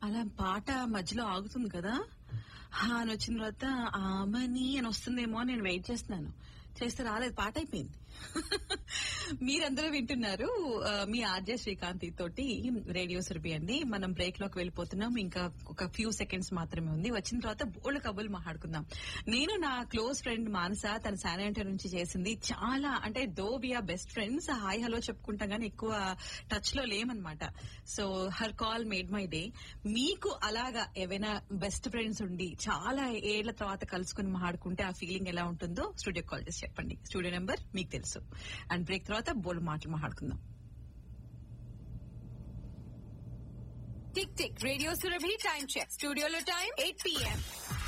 అలా పాట మధ్యలో ఆగుతుంది కదా హా అని వచ్చిన తర్వాత ఆమని అని వస్తుందేమో అని నేను వెయిట్ చేస్తున్నాను చేస్తే రాలేదు పాట అయిపోయింది మీరందరూ వింటున్నారు ఆ, మీ ఆర్జే శ్రీకాంతి తోటి రేడియో సురభి అండి మనం బ్రేక్ లోకి వెళ్ళిపోతున్నాం ఇంకా ఒక ఫ్యూ సెకండ్స్ మాత్రమే ఉంది వచ్చిన తర్వాత బోల్డ్ కబుర్లు మాట్లాడుకుందాం నేను నా క్లోజ్ ఫ్రెండ్ మానస తన శానిటర్ నుంచి చేసింది చాలా అంటే though we're best friends hi hello చెప్పుకుంటాం కానీ ఎక్కువ టచ్ లో లేమనమాట so her call made my day మీకు అలాగా ఏవైనా బెస్ట్ ఫ్రెండ్స్ ఉండి చాలా ఏళ్ల తర్వాత కలుసుకుని మాట్లాడుకుంటే ఆ ఫీలింగ్ ఎలా ఉంటుందో స్టూడియో కాల్ చేసి చెప్పండి స్టూడియో నెంబర్ మీకు తెలుసు అండ్ బ్రేక్ తర్వాత బోల్డ్ మాటలు మాట్లాడుకుందాం tick tick radio Surabhi time check స్టూడియోలో టైం ఎయిట్ పిఎం